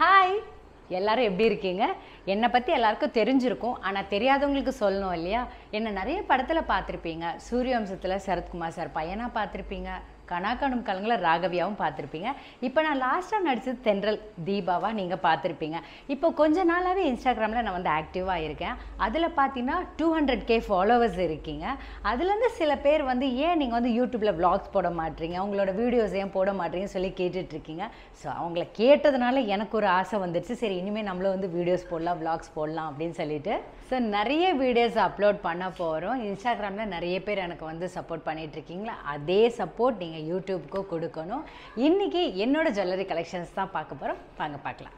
Hi எல்லாரும் எப்படி இருக்கீங்க என்னை பற்றி எல்லாருக்கும் தெரிஞ்சிருக்கும் ஆனால் தெரியாதவங்களுக்கு சொல்லணும் இல்லையா என்னை நிறைய படத்தில் பார்த்துருப்பீங்க சூரியவம்சத்தில் சரத்குமார் சார் பையனாக பார்த்துருப்பீங்க கனாக்கணும் கலங்களில் ராகவியாவும் பார்த்துருப்பீங்க இப்போ நான் லாஸ்ட்டாக நடிச்சது தென்றல் தீபாவா நீங்கள் பார்த்துருப்பீங்க இப்போ கொஞ்ச நாளாகவே இன்ஸ்டாகிராமில் நான் வந்து ஆக்டிவாக இருக்கேன் அதில் பார்த்தீங்கன்னா டூ ஹண்ட்ரட் கே ஃபாலோவர்ஸ் இருக்கீங்க அதுலேருந்து சில பேர் வந்து ஏன் நீங்கள் வந்து யூடியூப்பில் vlogs போட மாட்டீங்க உங்களோட வீடியோஸ் ஏன் போட மாட்டீங்கன்னு சொல்லி கேட்டுட்டு இருக்கீங்க ஸோ அவங்கள கேட்டதுனால எனக்கு ஒரு ஆசை வந்துடுச்சு சரி இனிமேல் நம்மளும் வந்து வீடியோஸ் போடலாம் vlogs போடலாம் அப்படின்னு சொல்லிட்டு ஸோ நிறைய வீடியோஸ் அப்லோட் பண்ண போகிறோம் இன்ஸ்டாகிராமில் நிறைய பேர் எனக்கு வந்து சப்போர்ட் பண்ணிட்டு இருக்கீங்களா அதே சப்போர்ட் நீங்கள் யூடியூப்க்கும் கொடுக்கணும் இன்றைக்கி என்னோட ஜுவல்லரி கலெக்ஷன்ஸ் தான் பார்க்க போகிறோம் வாங்க பார்க்கலாம்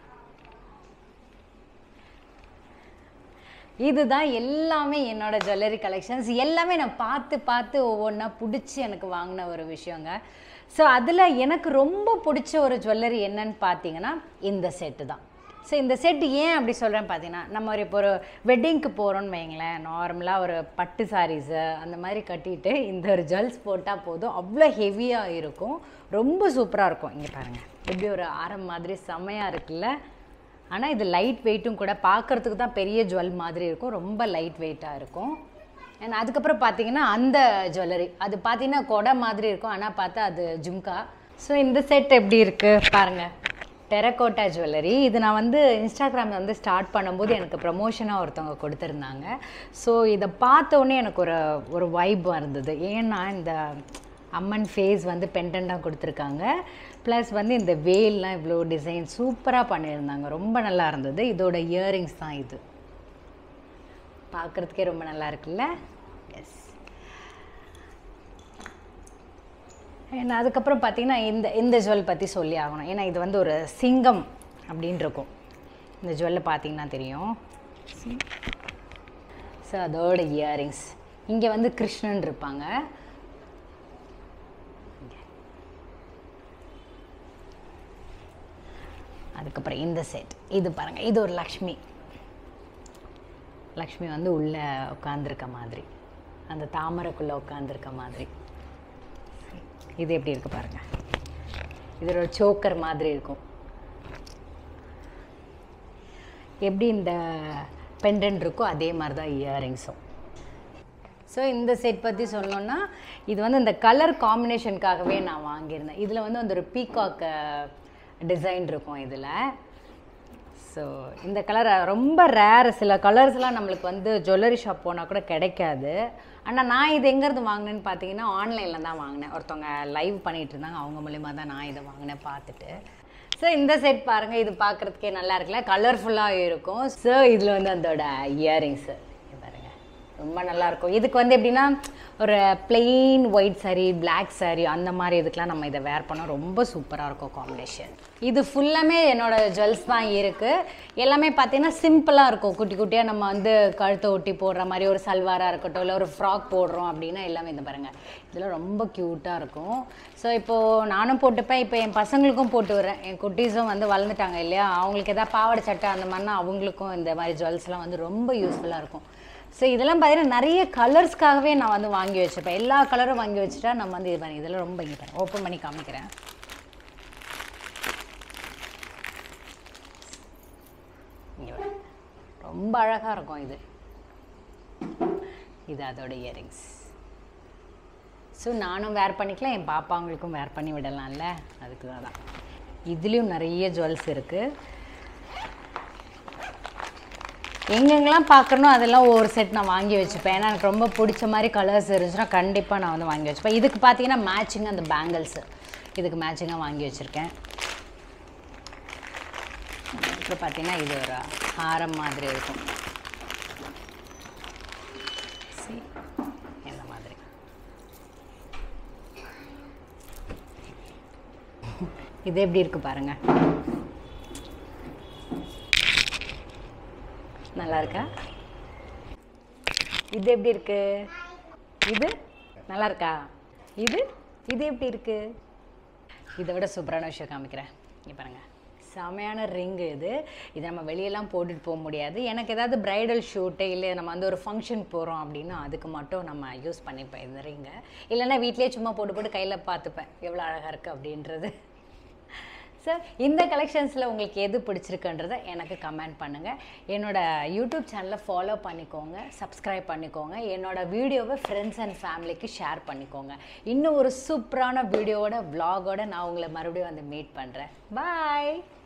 இதுதான் எல்லாமே என்னோட ஜுவல்லரி கலெக்ஷன்ஸ் எல்லாமே நான் பார்த்து பார்த்து ஒவ்வொன்றா பிடிச்சி எனக்கு வாங்கின ஒரு விஷயங்க ஸோ அதில் எனக்கு ரொம்ப பிடிச்ச ஒரு ஜுவல்லரி என்னன்னு பார்த்தீங்கன்னா இந்த செட்டு தான் ஸோ இந்த செட் ஏன் அப்படி சொல்கிறேன் பார்த்தீங்கன்னா நம்ம ஒரு இப்போ ஒரு வெட்டிங்க்கு போகிறோம்னு வைங்களேன் நார்மலாக ஒரு பட்டு சாரீஸு அந்த மாதிரி கட்டிட்டு இந்த ஒரு ஜுவல்ஸ் போட்டால் போதும் அவ்வளோ ஹெவியாக இருக்கும் ரொம்ப சூப்பராக இருக்கும் இங்கே பாருங்கள் எப்படி ஒரு ஆரம் மாதிரி செம்மையாக இருக்குல்ல ஆனால் இது லைட் வெயிட்டும் கூட பார்க்கறதுக்கு தான் பெரிய ஜுவல் மாதிரி இருக்கும் ரொம்ப லைட் வெயிட்டாக இருக்கும் அண்ட் அதுக்கப்புறம் பார்த்தீங்கன்னா அந்த ஜுவல்லரி அது பார்த்தீங்கன்னா கொடை மாதிரி இருக்கும் ஆனால் பார்த்தா அது ஜும்கா ஸோ இந்த செட் எப்படி இருக்குது பாருங்கள் டெரகோட்டா ஜுவல்லரி இது நான் வந்து இன்ஸ்டாகிராமில் வந்து ஸ்டார்ட் பண்ணும்போது எனக்கு ப்ரமோஷனாக ஒருத்தவங்க கொடுத்துருந்தாங்க ஸோ இதை பார்த்த உடனே எனக்கு ஒரு ஒரு வைப் இருந்தது ஏன்னா இந்த அம்மன் ஃபேஸ் வந்து பெண்டண்டாக கொடுத்துருக்காங்க ப்ளஸ் வந்து இந்த வேல்லாம் இவ்வளோ டிசைன் சூப்பராக பண்ணியிருந்தாங்க ரொம்ப நல்லா இருந்தது இதோட இயரிங்ஸ் தான் இது பார்க்குறதுக்கே ரொம்ப நல்லா இருக்குல்ல எஸ் ஏன்னா அதுக்கப்புறம் பார்த்தீங்கன்னா இந்த இந்த ஜுவல் பற்றி சொல்லி ஆகணும் ஏன்னா இது வந்து ஒரு சிங்கம் அப்படின்னு இருக்கும் இந்த ஜுவல்ல பார்த்தீங்கன்னா தெரியும் ஸோ அதோட இயரிங்ஸ் இங்கே வந்து கிருஷ்ணன் இருப்பாங்க அதுக்கப்புறம் இந்த செட் இது பாருங்கள் இது ஒரு லக்ஷ்மி லக்ஷ்மி வந்து உள்ளே உட்காந்துருக்க மாதிரி அந்த தாமரைக்குள்ளே உட்காந்துருக்க மாதிரி இது எப்படி இருக்கு பாருங்க இது ஒரு சோக்கர் மாதிரி இருக்கும் எப்படி இந்த பெண்டன்ட் இருக்கோ அதே மாதிரி தான் இயரிங்ஸும் ஸோ இந்த செட் பற்றி சொல்லணும்னா இது வந்து இந்த கலர் காம்பினேஷனுக்காகவே நான் வாங்கியிருந்தேன் இதில் வந்து அந்த ஒரு பீகாக் டிசைன் இருக்கும் இதில் ஸோ இந்த கலர் ரொம்ப ரேர் சில கலர்ஸ்லாம் நம்மளுக்கு வந்து ஜுவல்லரி ஷாப் போனால் கூட கிடைக்காது ஆனால் நான் இது எங்கேருந்து வாங்கினேன்னு பார்த்தீங்கன்னா ஆன்லைனில் தான் வாங்கினேன் ஒருத்தவங்க லைவ் பண்ணிகிட்டு இருந்தாங்க அவங்க மூலிமா தான் நான் இதை வாங்கினேன் பார்த்துட்டு ஸோ இந்த செட் பாருங்கள் இது பார்க்குறதுக்கே நல்லா இருக்குல்ல கலர்ஃபுல்லாக இருக்கும் ஸோ இதில் வந்து அதோட இயரிங்ஸு பாருங்க ரொம்ப நல்லா இருக்கும் இதுக்கு வந்து எப்படின்னா ஒரு plain white saree black saree அந்த மாதிரி இதுக்கெலாம் நம்ம இதை வேர் பண்ணோம் ரொம்ப சூப்பராக இருக்கும் காம்பினேஷன் இது ஃபுல்லாமே என்னோட ஜுவல்ஸ் தான் இருக்குது எல்லாமே பார்த்தீங்கன்னா சிம்பிளாக இருக்கும் குட்டி குட்டியாக நம்ம வந்து கழுத்தை ஒட்டி போடுற மாதிரி ஒரு சல்வாராக இருக்கட்டும் இல்லை ஒரு ஃப்ராக் போடுறோம் அப்படின்னா எல்லாமே இந்த பாருங்கள் இதெல்லாம் ரொம்ப க்யூட்டாக இருக்கும் ஸோ இப்போது நானும் போட்டுப்பேன் இப்போ என் பசங்களுக்கும் போட்டு வரேன் என் குட்டீஸும் வந்து வளர்ந்துட்டாங்க இல்லையா அவங்களுக்கு எதாவது பாவாடை சட்டை அந்த மாதிரினா அவங்களுக்கும் இந்த மாதிரி ஜுவல்ஸ்லாம் வந்து ரொம்ப யூஸ்ஃபுல்லாக இருக்கும் ஸோ இதெல்லாம் பார்த்தீங்கன்னா நிறைய கலர்ஸ்க்காகவே நான் வந்து வாங்கி வச்சுப்பேன் எல்லா கலரும் வாங்கி வச்சுட்டா நம்ம வந்து இது பண்ணி இதெல்லாம் ரொம்ப இங்கே பாருங்க ஓப்பன் பண்ணி காமிக்கிறேன் இங்க பாருங்க. ரொம்ப அழகாக இருக்கும் இது இது அதோட இயரிங்ஸ் ஸோ நானும் வேர் பண்ணிக்கலாம் என் பாப்பாங்களுக்கும் வேர் பண்ணி விடலாம்ல அதுக்கு தான் தான் இதுலேயும் நிறைய ஜுவல்ஸ் இருக்குது எங்கெங்கெல்லாம் பார்க்கறனோ அதெல்லாம் ஒவ்வொரு செட் நான் வாங்கி வச்சுப்பேன் ஏன்னா எனக்கு ரொம்ப பிடிச்ச மாதிரி கலர்ஸ் இருந்துச்சுன்னா கண்டிப்பாக நான் வந்து வாங்கி வச்சுப்பேன் இதுக்கு பார்த்தீங்கன்னா மேட்சிங் அந்த பேங்கிள்ஸு இதுக்கு மேட்சிங்காக வாங்கி வச்சுருக்கேன் அப்புறம் பார்த்தீங்கன்னா இது ஒரு ஹாரம் மாதிரி இருக்கும் See? இந்த மாதிரி இது எப்படி இருக்கு பாருங்க நல்லா இருக்கா இது எப்படி இருக்கு இது நல்லா இருக்கா இது இது எப்படி இருக்கு இதை விட சூப்பரான விஷயம் காமிக்கிறேன் இங்கே பாருங்க செமையான ரிங்கு இது இதை நம்ம வெளியெல்லாம் போட்டுட்டு போக முடியாது எனக்கு ஏதாவது பிரைடல் ஷூட்டு இல்லை நம்ம வந்து ஒரு ஃபங்க்ஷன் போகிறோம் அப்படின்னா அதுக்கு மட்டும் நம்ம யூஸ் பண்ணிப்பேன் இந்த ரிங்கை இல்லைன்னா வீட்லேயே சும்மா போட்டு போட்டு கையில் பார்த்துப்பேன் எவ்வளோ அழகாக இருக்குது அப்படின்றது ஸோ இந்த கலெக்ஷன்ஸில் உங்களுக்கு எது பிடிச்சிருக்குன்றதை எனக்கு கமெண்ட் பண்ணுங்கள் என்னோட யூடியூப் சேனலை ஃபாலோ பண்ணிக்கோங்க சப்ஸ்கிரைப் பண்ணிக்கோங்க என்னோட வீடியோவை ஃப்ரெண்ட்ஸ் அண்ட் ஃபேமிலிக்கு ஷேர் பண்ணிக்கோங்க இன்னும் ஒரு சூப்பரான வீடியோவோட vlog-ஓட நான் உங்களை மறுபடியும் வந்து மீட் பண்ணுறேன் பாய்